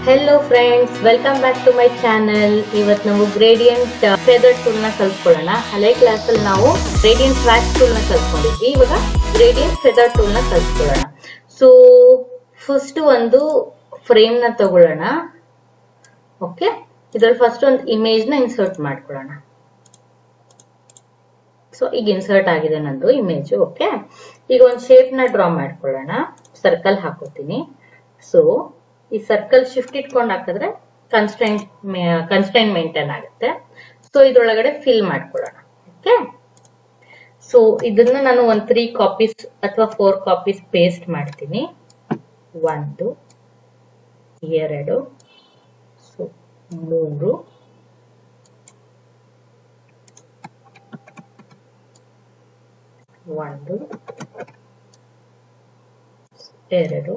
Hello friends welcome back to my channel ಇವತ್ತು ನಾವು gradient feather tool ನ ಕಲ್ತ್ಕೊಳ್ಳೋಣ ಹಳೆ ಕ್ಲಾಸ್ ಅಲ್ಲಿ ನಾವು ಗ್ರೇಡಿಯಂಟ್ ಸ್ವಾಚ್ ಟೂಲ್ ನ ಕಲ್ತ್ಕೊಂಡಿದ್ವಿ ಇವಾಗ ಗ್ರೇಡಿಯಂಟ್ ಫೆದರ್ ಟೂಲ್ ನ ಕಲ್ತ್ಕೊಳ್ಳೋಣ ಸೊ ಫಸ್ಟ್ ಒಂದು ಫ್ರೇಮ್ ನ ತಗೊಳ್ಳೋಣ ಓಕೆ ಇದ್ರಲ್ಲಿ ಫಸ್ಟ್ ಒಂದು ಇಮೇಜ್ ನ ಇನ್ಸರ್ಟ್ ಮಾಡ್ಕೊಳ್ಳೋಣ ಸೊ ಈಗ ಇನ್ಸರ್ಟ್ ಆಗಿದೆ ನಂದು ಇಮೇಜ್ ಓಕೆ ಈಗ ಒಂದು ಶೇಪ್ ನ ಡ್ರಾ ಮಾಡ್ಕೊಳ್ಳೋಣ ಸರ್ಕಲ್ ಹಾಕೋತೀನಿ ಸೊ ಈ ಸರ್ಕಲ್ ಶಿಫ್ಟ್ ಇಟ್ಕೊಂಡು ಹಾಕಿದ್ರೆ ಕನ್ಸ್ಟೆಂಟ್ ಕನ್ಸ್ಟೆಂಟ್ ಮೇಂಟೈನ್ ಆಗುತ್ತೆ ಸೊ ಇದ್ರೊಳಗಡೆ ಫಿಲ್ ಮಾಡ್ಕೊಳ್ಳೋಣ ಓಕೆ ಸೊ ಇದನ್ನ ನಾನು ಒಂದ್ ತ್ರೀ ಕಾಪೀಸ್ ಅಥವಾ ಫೋರ್ ಕಾಪೀಸ್ ಪೇಸ್ಟ್ ಮಾಡ್ತೀನಿ ಒಂದು ಎರಡು ಸೊ ಮೂರು ಒಂದು ಎರಡು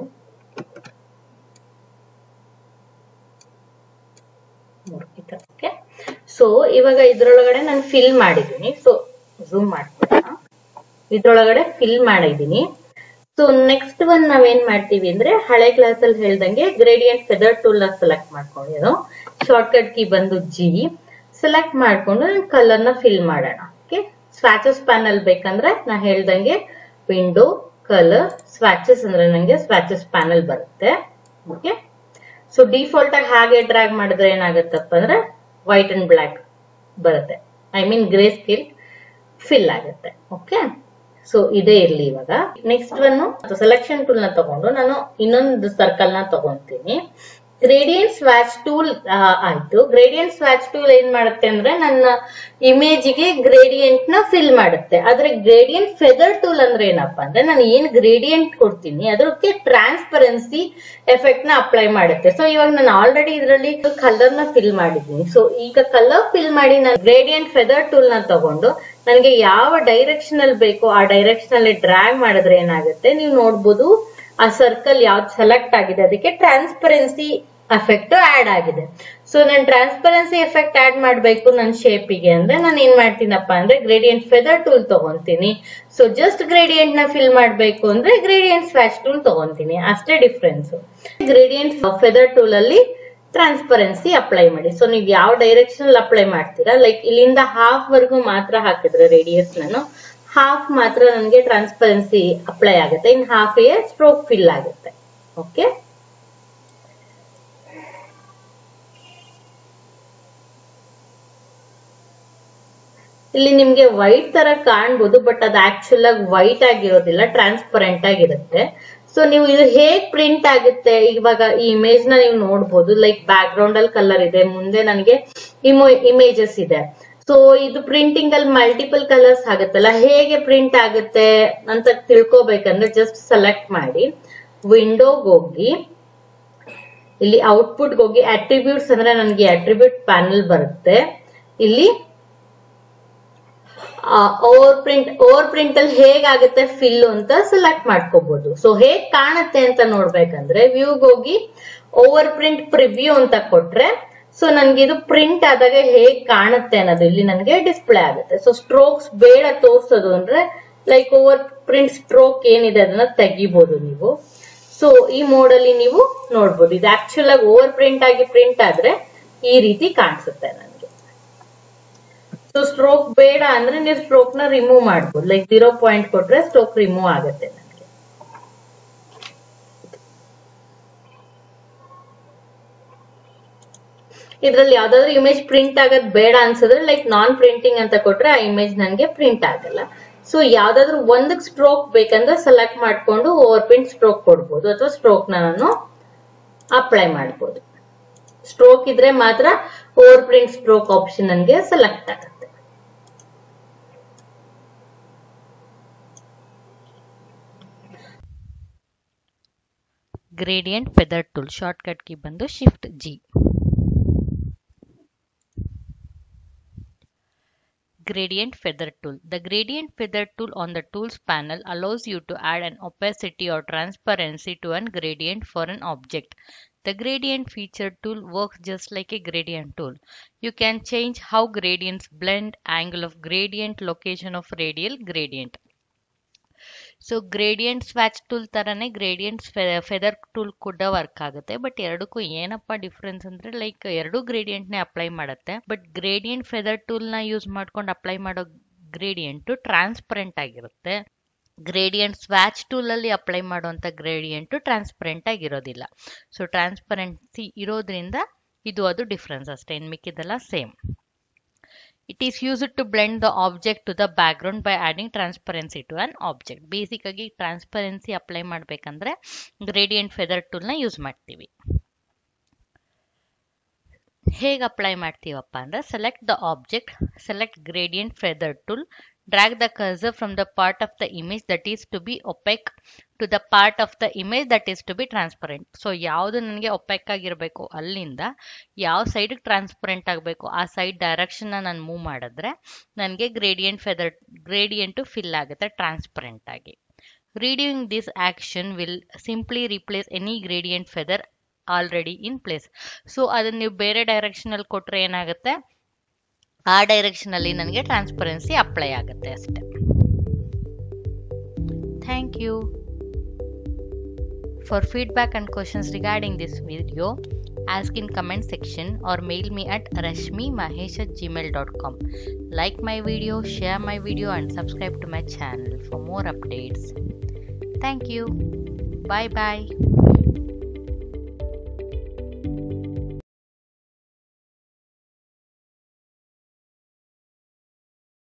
ಮೂರು ಈ ತರ ಓಕೆ ಸೊ ಇವಾಗ ಇದ್ರೊಳಗಡೆ ನಾನು ಫಿಲ್ ಮಾಡಿದ್ದೀನಿ ಸೊ ಝೂಮ್ ಮಾಡ್ಕೊಳ್ಳೋಣ ಇದ್ರೊಳಗಡೆ ಫಿಲ್ ಮಾಡಿದ್ದೀನಿ ಸೊ ನೆಕ್ಸ್ಟ್ ಒನ್ ನಾವೇನ್ ಮಾಡ್ತೀವಿ ಅಂದ್ರೆ ಹಳೆ ಕ್ಲಾಸ್ ಅಲ್ಲಿ ಹೇಳ್ದಂಗೆ ಗ್ರೇಡಿಯಂಟ್ ಫೆದರ್ ಟೂಲ್ ನ ಸೆಲೆಕ್ಟ್ ಮಾಡ್ಕೊಂಡಿರೋ ಶಾರ್ಟ್ ಕಟ್ ಕೀ ಬಂದು ಜಿ ಸೆಲೆಕ್ಟ್ ಮಾಡ್ಕೊಂಡು ಕಲರ್ ನ ಫಿಲ್ ಮಾಡೋಣ ಓಕೆ ಸ್ವಾಚಸ್ ಪ್ಯಾನಲ್ ಬೇಕಂದ್ರೆ ನಾ ಹೇಳ್ದಂಗೆ ವಿಂಡೋ ಕಲರ್ ಸ್ವಾಚಸ್ ಅಂದ್ರೆ ನಂಗೆ ಸ್ವಾಚಸ್ ಪ್ಯಾನಲ್ ಬರುತ್ತೆ ಓಕೆ ಸೊ ಡಿಫಾಲ್ಟ್ ಆಗಿ ಹಾಗೆ ಡ್ರ್ಯಾಗ್ ಮಾಡಿದ್ರೆ ಏನಾಗುತ್ತಪ್ಪ ಅಂದ್ರೆ ವೈಟ್ ಅಂಡ್ ಬ್ಲ್ಯಾಕ್ ಬರುತ್ತೆ I mean greyscale fill ಆಗುತ್ತೆ ಓಕೆ ಸೊ ಇದೇ ಇರ್ಲಿ ಇವಾಗ ನೆಕ್ಸ್ಟ್ ಒನ್ ಸೆಲೆಕ್ಷನ್ ಟೂಲ್ ನ ತಗೊಂಡು ನಾನು ಇನ್ನೊಂದು ಸರ್ಕಲ್ ನ ತಗೊಂತೀನಿ ಗ್ರೇಡಿಯಂಟ್ ಸ್ವಾಚ್ ಟೂಲ್ ಆಯ್ತು ಗ್ರೇಡಿಯಂಟ್ ಸ್ವಾಚ್ ಟೂಲ್ ಏನ್ ಮಾಡುತ್ತೆ ಅಂದ್ರೆ ನನ್ನ ಇಮೇಜ್ ಗೆ ಗ್ರೇಡಿಯಂಟ್ ನ ಫಿಲ್ ಮಾಡುತ್ತೆ ಆದ್ರೆ ಗ್ರೇಡಿಯಂಟ್ ಫೆದರ್ ಟೂಲ್ ಅಂದ್ರೆ ಏನಪ್ಪಾ ಅಂದ್ರೆ ನಾನು ಏನ್ ಗ್ರೇಡಿಯಂಟ್ ಕೊಡ್ತೀನಿ ಅದಕ್ಕೆ ಟ್ರಾನ್ಸ್ಪರೆನ್ಸಿ ಎಫೆಕ್ಟ್ ನ ಅಪ್ಲೈ ಮಾಡುತ್ತೆ ಸೊ ಇವಾಗ ನಾನು ಆಲ್ರೆಡಿ ಇದರಲ್ಲಿ ಕಲರ್ ನ ಫಿಲ್ ಮಾಡಿದ್ದೀನಿ ಸೊ ಈಗ ಕಲರ್ ಫಿಲ್ ಮಾಡಿ ನಾನು ಗ್ರೇಡಿಯಂಟ್ ಫೆದರ್ ಟೂಲ್ ನ ತಗೊಂಡು ನನಗೆ ಯಾವ ಡೈರೆಕ್ಷನ್ ಅಲ್ಲಿ ಬೇಕೋ ಆ ಡೈರೆಕ್ಷನ್ ಅಲ್ಲಿ ಡ್ರ್ಯಾಗ್ ಮಾಡಿದ್ರೆ ಏನಾಗುತ್ತೆ ನೀವು ನೋಡ್ಬೋದು ಆ ಸರ್ಕಲ್ ಯಾವ್ದು ಸೆಲೆಕ್ಟ್ ಆಗಿದೆ ಅದಕ್ಕೆ ಟ್ರಾನ್ಸ್ಪರೆನ್ಸಿ ಎಫೆಕ್ಟ್ ಆಡ್ ಆಗಿದೆ ಸೊ ನಾನು ಟ್ರಾನ್ಸ್ಪರೆನ್ಸಿ ಎಫೆಕ್ಟ್ ಆಡ್ ಮಾಡಬೇಕು ನನ್ನ ಶೇಪಿಗೆ ಅಂದ್ರೆ ನಾನು ಏನ್ ಮಾಡ್ತೀನಪ್ಪ ಅಂದ್ರೆ ಗ್ರೇಡಿಯಂಟ್ ಫೆದರ್ ಟೂಲ್ ತಗೊಂತೀನಿ ಸೊ ಜಸ್ಟ್ ಗ್ರೇಡಿಯಂಟ್ ನ ಫಿಲ್ ಮಾಡಬೇಕು ಅಂದ್ರೆ ಗ್ರೇಡಿಯಂಟ್ ಸ್ವಾಚ್ ಟೂಲ್ ತಗೊಂತೀನಿ ಅಷ್ಟೇ ಡಿಫ್ರೆನ್ಸ್ ಗ್ರೇಡಿಯಂಟ್ ಫೆದರ್ ಟೂಲ್ ಅಲ್ಲಿ ಟ್ರಾನ್ಸ್ಪರೆನ್ಸಿ ಅಪ್ಲೈ ಮಾಡಿ ಸೊ ನೀವು ಯಾವ ಡೈರೆಕ್ಷನ್ ಅಲ್ಲಿ ಅಪ್ಲೈ ಮಾಡ್ತೀರಾ ಲೈಕ್ ಇಲ್ಲಿಂದ ಹಾಫ್ ವರ್ಗು ಮಾತ್ರ ಹಾಕಿದ್ರೆ ರೇಡಿಯಸ್ ನಾನು ಹಾಫ್ ಮಾತ್ರ ನನಗೆ ಟ್ರಾನ್ಸ್ಪರೆನ್ಸಿ ಅಪ್ಲೈ ಆಗುತ್ತೆ in half a stroke fill ಆಗುತ್ತೆ ಓಕೆ ಇಲ್ಲಿ ನಿಮ್ಗೆ ವೈಟ್ ತರ ಕಾಣ್ಬೋದು ಬಟ್ ಅದು ಆಕ್ಚುಲ್ ಆಗಿ ವೈಟ್ ಆಗಿರೋದಿಲ್ಲ ಟ್ರಾನ್ಸ್ಪರೆಂಟ್ ಆಗಿರುತ್ತೆ ಸೊ ನೀವು ಇದು ಹೇಗ್ ಪ್ರಿಂಟ್ ಆಗುತ್ತೆ ಇವಾಗ ಈ ಇಮೇಜ್ ನ ನೀವು ನೋಡ್ಬೋದು ಲೈಕ್ ಬ್ಯಾಕ್ ಗ್ರೌಂಡ್ ಅಲ್ಲಿ ಕಲರ್ ಇದೆ ಮುಂದೆ ನನಗೆ ಇಮೇಜಸ್ ಇದೆ ಸೊ ಇದು ಪ್ರಿಂಟಿಂಗ್ ಅಲ್ಲಿ ಮಲ್ಟಿಪಲ್ ಕಲರ್ಸ್ ಆಗುತ್ತಲ್ಲ ಹೇಗೆ ಪ್ರಿಂಟ್ ಆಗುತ್ತೆ ಅಂತ ತಿಳ್ಕೊಬೇಕಂದ್ರೆ ಜಸ್ಟ್ ಸೆಲೆಕ್ಟ್ ಮಾಡಿ ವಿಂಡೋಗ್ ಹೋಗಿ ಇಲ್ಲಿ ಔಟ್ಪುಟ್ ಹೋಗಿ ಅಟ್ರಿಬ್ಯೂಟ್ಸ್ ಅಂದ್ರೆ ನನಗೆ ಅಟ್ರಿಬ್ಯೂಟ್ ಪ್ಯಾನಲ್ ಬರುತ್ತೆ ಇಲ್ಲಿ ಓವರ್ ಪ್ರಿಂಟ್ ಓವರ್ ಪ್ರಿಂಟ್ ಅಲ್ಲಿ ಹೇಗಾಗುತ್ತೆ ಫಿಲ್ ಅಂತ ಸೆಲೆಕ್ಟ್ ಮಾಡ್ಕೋಬಹುದು ಸೊ ಹೇಗ್ ಕಾಣುತ್ತೆ ಅಂತ ನೋಡ್ಬೇಕಂದ್ರೆ ವ್ಯೂಗ್ ಹೋಗಿ ಓವರ್ ಪ್ರಿಂಟ್ ಪ್ರಿವ್ಯೂ ಅಂತ ಕೊಟ್ರೆ ಸೊ ನನ್ಗೆ ಇದು ಪ್ರಿಂಟ್ ಆದಾಗ ಹೇಗ್ ಕಾಣುತ್ತೆ ಅನ್ನೋದು ಇಲ್ಲಿ ನನಗೆ ಡಿಸ್ಪ್ಲೇ ಆಗುತ್ತೆ ಸೊ ಸ್ಟ್ರೋಕ್ಸ್ ಬೇಡ ತೋರ್ಸೋದು ಅಂದ್ರೆ ಲೈಕ್ ಓವರ್ ಪ್ರಿಂಟ್ ಸ್ಟ್ರೋಕ್ ಏನಿದೆ ಅದನ್ನ ತೆಗಿಬಹುದು ನೀವು ಸೊ ಈ ಮೋಡ್ ಅಲ್ಲಿ ನೀವು ನೋಡ್ಬೋದು ಇದು ಆಕ್ಚುಲ್ ಆಗಿ ಓವರ್ ಪ್ರಿಂಟ್ ಆಗಿ ಪ್ರಿಂಟ್ ಆದ್ರೆ ಈ ರೀತಿ ಕಾಣಿಸುತ್ತೆ ನನಗೆ ಸೊ ಸ್ಟ್ರೋಕ್ ಬೇಡ ಅಂದ್ರೆ ನೀವು ಸ್ಟ್ರೋಕ್ ನ ರಿಮೂವ್ ಮಾಡ್ಬೋದು ಲೈಕ್ ಜೀರೋ ಪಾಯಿಂಟ್ ಕೊಟ್ರೆ ಸ್ಟ್ರೋಕ್ ರಿಮೂವ್ ಆಗುತ್ತೆ ನನಗೆ ಇದ್ರಲ್ಲಿ ಯಾವ್ದಾದ್ರು ಇಮೇಜ್ ಪ್ರಿಂಟ್ ಆಗೋದ್ ಬೇಡ ಅನ್ಸಿದ್ರೆ ಲೈಕ್ ನಾನ್ ಪ್ರಿಂಟಿಂಗ್ ಅಂತ ಕೊಟ್ರೆ ಆ ಇಮೇಜ್ ನನಗೆ ಪ್ರಿಂಟ್ ಆಗಲ್ಲ ಸೊ ಯಾವ್ದಾದ್ರು ಒಂದಕ್ ಸ್ಟ್ರೋಕ್ ಬೇಕಂದ್ರೆ ಸೆಲೆಕ್ಟ್ ಮಾಡ್ಕೊಂಡು ಓವರ್ ಪ್ರಿಂಟ್ ಸ್ಟ್ರೋಕ್ ಕೊಡ್ಬೋದು ಅಥವಾ ಸ್ಟ್ರೋಕ್ ನ ನಾನು ಅಪ್ಲೈ ಮಾಡ್ಬೋದು ಸ್ಟ್ರೋಕ್ ಇದ್ರೆ ಮಾತ್ರ ಓವರ್ ಪ್ರಿಂಟ್ ಸ್ಟ್ರೋಕ್ ಆಪ್ಷನ್ ನನಗೆ ಸೆಲೆಕ್ಟ್ ಆಗುತ್ತೆ gradient feather tool shortcut key ಬಂದು shift G Gradient Feather Tool. The Gradient Feather Tool on the Tools panel allows you to add an opacity or transparency to an gradient for an object. The Gradient Feature tool works just like a gradient tool. You can change how gradients blend, angle of gradient, location of radial gradient. So gradient swatch tool ಥರನೇ gradient feather tool ಕೂಡ work ಆಗುತ್ತೆ but ಎರಡಕ್ಕೂ ಏನಪ್ಪ difference ಅಂದರೆ like ಎರಡೂ ಗ್ರೇಡಿಯಂಟ್ನೇ apply ಮಾಡುತ್ತೆ but gradient feather ಟೂಲ್ನ ಯೂಸ್ ಮಾಡ್ಕೊಂಡು ಅಪ್ಲೈ ಮಾಡೋ ಗ್ರೇಡಿಯಂಟು ಟ್ರಾನ್ಸ್ಪರೆಂಟ್ ಆಗಿರುತ್ತೆ ಗ್ರೇಡಿಯಂಟ್ ಸ್ವ್ಯಾಚ್ ಟೂಲಲ್ಲಿ ಅಪ್ಲೈ ಮಾಡುವಂಥ ಗ್ರೇಡಿಯಂಟು ಟ್ರಾನ್ಸ್ಪರೆಂಟ್ ಆಗಿರೋದಿಲ್ಲ ಸೊ ಟ್ರಾನ್ಸ್ಪರೆನ್ಸಿ ಇರೋದ್ರಿಂದ ಇದು ಅದು ಡಿಫ್ರೆನ್ಸ್ ಅಷ್ಟೇ ಇನ್ನು ಮಿಕ್ಕಿದೆಲ್ಲ same it is used to blend the object to the background by adding transparency to an object basic ಆಗಿ ಟ್ರಾನ್ಸ್ಪರೆನ್ಸಿ ಅಪ್ಲೈ ಮಾಡಬೇಕಂದ್ರೆ ಗ್ರೇಡಿಯಂಟ್ ಫೆದರ್ ಟೂಲ್ನ ಯೂಸ್ ಮಾಡ್ತೀವಿ ಹೇಗೆ ಅಪ್ಲೈ ಮಾಡ್ತೀವಪ್ಪ ಅಂದ್ರೆ select the object select gradient feather tool drag the cursor from the part of the image that is to be opaque to the part of the image that is to be transparent so ಯಾವುದು ನನಗೆ OPEC ಆಗಿರಬೇಕು ಅಲ್ಲಿಂದ ಯಾವ ಸೈಡ್ಗೆ transparent ಆಗಬೇಕು ಆ side ಡೈರೆಕ್ಷನ್ನ ನಾನು move ಮಾಡಿದ್ರೆ ನನಗೆ ಗ್ರೇಡಿಯಂಟ್ ಫೆದರ್ ಗ್ರೇಡಿಯಂಟು ಫಿಲ್ ಆಗುತ್ತೆ ಟ್ರಾನ್ಸ್ಪರೆಂಟ್ ಆಗಿ reading this action will simply replace any gradient feather already in place so ಅದನ್ನ ನೀವು ಬೇರೆ ಡೈರೆಕ್ಷನಲ್ಲಿ ಕೊಟ್ಟರೆ ಏನಾಗುತ್ತೆ ಆ ಡೈರೆಕ್ಷನಲ್ಲಿ ನನಗೆ ಟ್ರಾನ್ಸ್ಪರೆನ್ಸಿ ಅಪ್ಲೈ ಆಗುತ್ತೆ ಅಷ್ಟೆ thank you for feedback and questions regarding this video ask in comment section or mail me at rashmimahesh at gmail.com like my video share my video and subscribe to my channel for more updates thank you bye bye